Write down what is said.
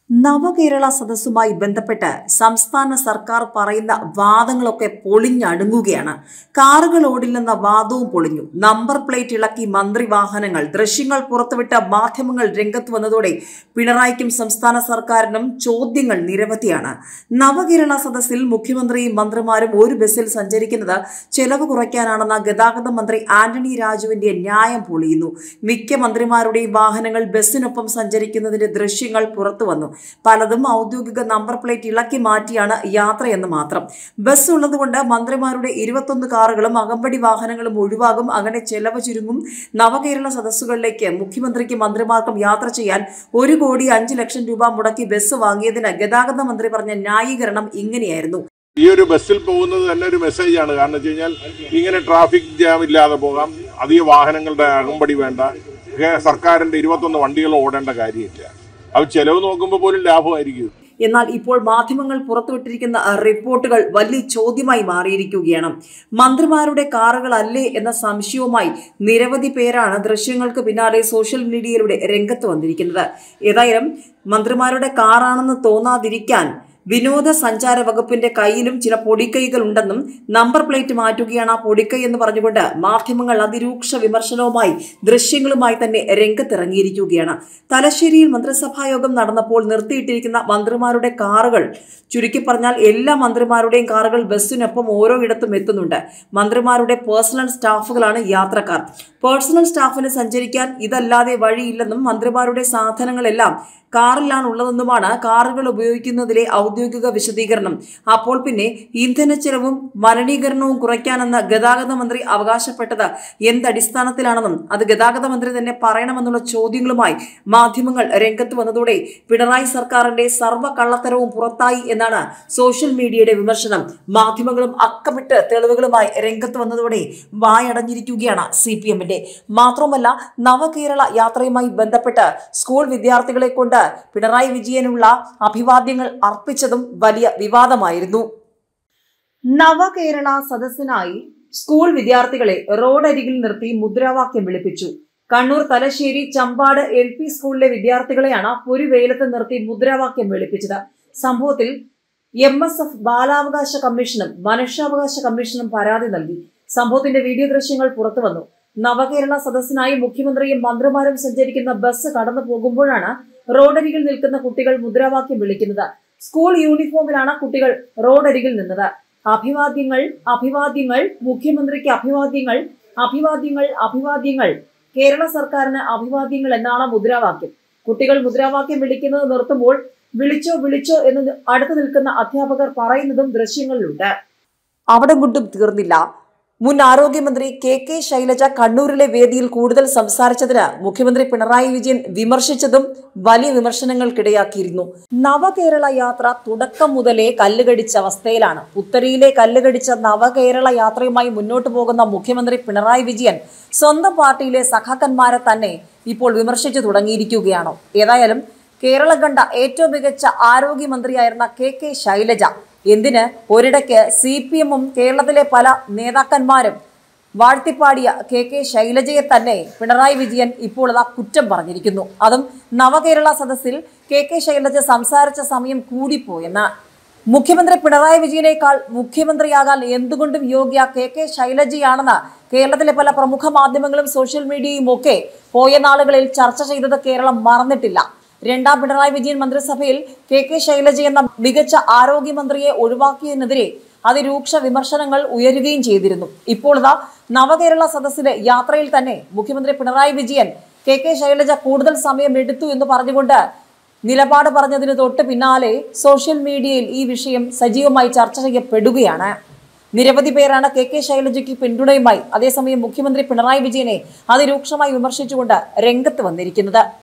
നവകേരള സദസ്സുമായി ബന്ധപ്പെട്ട് സംസ്ഥാന സർക്കാർ പറയുന്ന വാദങ്ങളൊക്കെ പൊളിഞ്ഞടുങ്ങുകയാണ് കാറുകൾ ഓടില്ലെന്ന വാദവും പൊളിഞ്ഞു നമ്പർ പ്ലേറ്റ് ഇളക്കി മന്ത്രി വാഹനങ്ങൾ ദൃശ്യങ്ങൾ പുറത്തുവിട്ട മാധ്യമങ്ങൾ രംഗത്ത് വന്നതോടെ പിണറായിക്കും സംസ്ഥാന സർക്കാരിനും ചോദ്യങ്ങൾ നിരവധിയാണ് നവകേരള സദസ്സിൽ മുഖ്യമന്ത്രിയും മന്ത്രിമാരും ഒരു ബസ്സിൽ സഞ്ചരിക്കുന്നത് ചെലവ് കുറയ്ക്കാനാണെന്ന ഗതാഗത മന്ത്രി ആന്റണി രാജുവിന്റെ ന്യായം പൊളിയുന്നു മിക്ക മന്ത്രിമാരുടെയും വാഹനങ്ങൾ ബസ്സിനൊപ്പം സഞ്ചരിക്കുന്നതിന്റെ ദൃശ്യങ്ങൾ പുറത്തു വന്നു പലതും ഔദ്യോഗിക നമ്പർ പ്ലേറ്റ് ഇളക്കി മാറ്റിയാണ് യാത്രയെന്ന് മാത്രം ബസ് ഉള്ളതുകൊണ്ട് മന്ത്രിമാരുടെ ഇരുപത്തൊന്ന് കാറുകളും അകമ്പടി വാഹനങ്ങളും ഒഴിവാകും അങ്ങനെ ചെലവ് ചുരുങ്ങും നവകേരള സദസ്സുകളിലേക്ക് മുഖ്യമന്ത്രിക്കും മന്ത്രിമാർക്കും യാത്ര ചെയ്യാൻ ഒരു കോടി അഞ്ച് ലക്ഷം രൂപ മുടക്കി ബസ് വാങ്ങിയതിന് ഗതാഗത മന്ത്രി പറഞ്ഞ ന്യായീകരണം ഇങ്ങനെയായിരുന്നു ഈ ഒരു ബസ്സിൽ പോകുന്നത് തന്നെ ഒരു മെസ്സേജാണ് കാരണം വെച്ച് കഴിഞ്ഞാൽ ഇങ്ങനെ ട്രാഫിക് ജാം ഇല്ലാതെ പോകാം അധിക വാഹനങ്ങളുടെ അകമ്പടി വേണ്ട കേ- സർക്കാരിന്റെ ഇരുപത്തൊന്ന് വണ്ടികൾ ഓടേണ്ട കാര്യമില്ല അത് ചെലവ് നോക്കുമ്പോൾ പോലും ലാഭമായിരിക്കും എന്നാൽ ഇപ്പോൾ മാധ്യമങ്ങൾ പുറത്തുവിട്ടിരിക്കുന്ന അഹ്, റിപ്പോർട്ടുകൾ വലിയ ചോദ്യമായി മാറിയിരിക്കുകയാണ് മന്ത്രിമാരുടെ കാറുകളല്ലേ എന്ന സംശയവുമായി നിരവധി പേരാണ് ദൃശ്യങ്ങൾക്ക് പിന്നാലെ സോഷ്യൽ മീഡിയയിലൂടെ രംഗത്ത് വന്നിരിക്കുന്നത് ഏതായാലും മന്ത്രിമാരുടെ കാറാണെന്ന് തോന്നാതിരിക്കാൻ വിനോദസഞ്ചാര വകുപ്പിന്റെ കയ്യിലും ചില പൊടിക്കൈകൾ ഉണ്ടെന്നും നമ്പർ പ്ലേറ്റ് മാറ്റുകയാണ് ആ പൊടിക്കൈ എന്ന് പറഞ്ഞുകൊണ്ട് മാധ്യമങ്ങൾ അതിരൂക്ഷ വിമർശനവുമായി ദൃശ്യങ്ങളുമായി തന്നെ രംഗത്തിറങ്ങിയിരിക്കുകയാണ് തലശ്ശേരിയിൽ മന്ത്രിസഭാ യോഗം നടന്നപ്പോൾ നിർത്തിയിട്ടിരിക്കുന്ന മന്ത്രിമാരുടെ കാറുകൾ ചുരുക്കി പറഞ്ഞാൽ എല്ലാ മന്ത്രിമാരുടെയും കാറുകൾ ബസ്സിനൊപ്പം ഓരോ ഇടത്തും എത്തുന്നുണ്ട് മന്ത്രിമാരുടെ പേഴ്സണൽ സ്റ്റാഫുകളാണ് യാത്രക്കാർ പേഴ്സണൽ സ്റ്റാഫിന് സഞ്ചരിക്കാൻ ഇതല്ലാതെ വഴിയില്ലെന്നും മന്ത്രിമാരുടെ സാധനങ്ങളെല്ലാം കാറിലാണ് ഉള്ളതെന്നുമാണ് കാറുകൾ ഉപയോഗിക്കുന്നതിലെ ഔദ്യോഗിക വിശദീകരണം അപ്പോൾ പിന്നെ ഇന്ധനച്ചെലവും മലിനീകരണവും കുറയ്ക്കാനെന്ന് ഗതാഗത മന്ത്രി അവകാശപ്പെട്ടത് എന്തടിസ്ഥാനത്തിലാണെന്നും അത് ഗതാഗത മന്ത്രി തന്നെ പറയണമെന്നുള്ള ചോദ്യങ്ങളുമായി മാധ്യമങ്ങൾ രംഗത്ത് വന്നതോടെ പിണറായി സർക്കാരിന്റെ സർവ്വ കള്ളത്തരവും പുറത്തായി എന്നാണ് സോഷ്യൽ മീഡിയയുടെ വിമർശനം മാധ്യമങ്ങളും അക്കമിട്ട് തെളിവുകളുമായി രംഗത്ത് വന്നതോടെ വായടഞ്ഞിരിക്കുകയാണ് സി പി എമ്മിന്റെ മാത്രമല്ല നവകേരള യാത്രയുമായി ബന്ധപ്പെട്ട് സ്കൂൾ വിദ്യാർത്ഥികളെ കൊണ്ട് പിണറായി വിജയനുള്ള അഭിവാദ്യങ്ങൾ അർപ്പിച്ചതും വലിയ വിവാദമായിരുന്നു നവകേരള സദസ്സിനായി സ്കൂൾ വിദ്യാർത്ഥികളെ റോഡരികിൽ നിർത്തി മുദ്രാവാക്യം വിളിപ്പിച്ചു കണ്ണൂർ തലശ്ശേരി ചമ്പാട് എൽ പി സ്കൂളിലെ വിദ്യാർത്ഥികളെയാണ് പൊരുവേലത്ത് നിർത്തി മുദ്രാവാക്യം വിളിപ്പിച്ചത് സംഭവത്തിൽ എം എസ് എഫ് ബാലാവകാശ കമ്മീഷനും മനുഷ്യാവകാശ കമ്മീഷനും പരാതി നൽകി സംഭവത്തിന്റെ വീഡിയോ ദൃശ്യങ്ങൾ പുറത്തു വന്നു നവകേരള സദസ്സിനായി മുഖ്യമന്ത്രിയും മന്ത്രിമാരും സഞ്ചരിക്കുന്ന ബസ് കടന്നു പോകുമ്പോഴാണ് റോഡരികിൽ നിൽക്കുന്ന കുട്ടികൾ മുദ്രാവാക്യം വിളിക്കുന്നത് സ്കൂൾ യൂണിഫോമിലാണ് കുട്ടികൾ റോഡരികിൽ നിന്നത് അഭിവാദ്യങ്ങൾ അഭിവാദ്യങ്ങൾ മുഖ്യമന്ത്രിക്ക് അഭിവാദ്യങ്ങൾ അഭിവാദ്യങ്ങൾ അഭിവാദ്യങ്ങൾ കേരള സർക്കാരിന് അഭിവാദ്യങ്ങൾ എന്നാണ് മുദ്രാവാക്യം കുട്ടികൾ മുദ്രാവാക്യം വിളിക്കുന്നത് നിർത്തുമ്പോൾ വിളിച്ചോ വിളിച്ചോ എന്ന് അടുത്ത് നിൽക്കുന്ന അധ്യാപകർ പറയുന്നതും ദൃശ്യങ്ങളിലുണ്ട് അവിടെ കൊണ്ടും തീർന്നില്ല മുൻ ആരോഗ്യമന്ത്രി കെ കെ ശൈലജ കണ്ണൂരിലെ വേദിയിൽ കൂടുതൽ സംസാരിച്ചതിന് മുഖ്യമന്ത്രി പിണറായി വിജയൻ വിമർശിച്ചതും വലിയ വിമർശനങ്ങൾക്കിടയാക്കിയിരുന്നു നവകേരള യാത്ര തുടക്കം മുതലേ കല്ലുകടിച്ച അവസ്ഥയിലാണ് പുത്തരിയിലെ കല്ലുകടിച്ച നവകേരള യാത്രയുമായി മുന്നോട്ടു പോകുന്ന മുഖ്യമന്ത്രി പിണറായി വിജയൻ സ്വന്തം പാർട്ടിയിലെ സഖാക്കന്മാരെ തന്നെ ഇപ്പോൾ വിമർശിച്ചു തുടങ്ങിയിരിക്കുകയാണോ ഏതായാലും കേരളം കണ്ട ഏറ്റവും മികച്ച ആരോഗ്യമന്ത്രിയായിരുന്ന കെ കെ ശൈലജ എന്തിന് ഒരിടയ്ക്ക് സി പി എമ്മും കേരളത്തിലെ പല നേതാക്കന്മാരും വാഴ്ത്തിപ്പാടിയ കെ കെ ശൈലജയെ തന്നെ പിണറായി വിജയൻ ഇപ്പോൾ അതാ കുറ്റം പറഞ്ഞിരിക്കുന്നു അതും നവകേരള സദസ്സിൽ കെ കെ ശൈലജ സംസാരിച്ച സമയം കൂടിപ്പോയെന്ന് മുഖ്യമന്ത്രി പിണറായി വിജയനേക്കാൾ മുഖ്യമന്ത്രിയാകാൻ എന്തുകൊണ്ടും യോഗ്യ കെ കെ ശൈലജയാണെന്ന് കേരളത്തിലെ പല പ്രമുഖ മാധ്യമങ്ങളും സോഷ്യൽ മീഡിയയും ഒക്കെ പോയ നാളുകളിൽ ചർച്ച ചെയ്തത് കേരളം മറന്നിട്ടില്ല രണ്ടാം പിണറായി വിജയൻ മന്ത്രിസഭയിൽ കെ കെ ശൈലജ എന്ന മികച്ച ആരോഗ്യമന്ത്രിയെ ഒഴിവാക്കിയതിനെതിരെ അതിരൂക്ഷ വിമർശനങ്ങൾ ഉയരുകയും ചെയ്തിരുന്നു ഇപ്പോൾ ഇതാ നവകേരള സദസ്സിലെ യാത്രയിൽ തന്നെ മുഖ്യമന്ത്രി പിണറായി വിജയൻ കെ കെ ശൈലജ കൂടുതൽ സമയം എടുത്തു എന്ന് പറഞ്ഞുകൊണ്ട് നിലപാട് പറഞ്ഞതിന് തൊട്ട് പിന്നാലെ സോഷ്യൽ മീഡിയയിൽ ഈ വിഷയം സജീവമായി ചർച്ച ചെയ്യപ്പെടുകയാണ് നിരവധി പേരാണ് കെ കെ ശൈലജയ്ക്ക് പിന്തുണയുമായി അതേസമയം മുഖ്യമന്ത്രി പിണറായി വിജയനെ അതിരൂക്ഷമായി വിമർശിച്ചുകൊണ്ട് രംഗത്ത് വന്നിരിക്കുന്നത്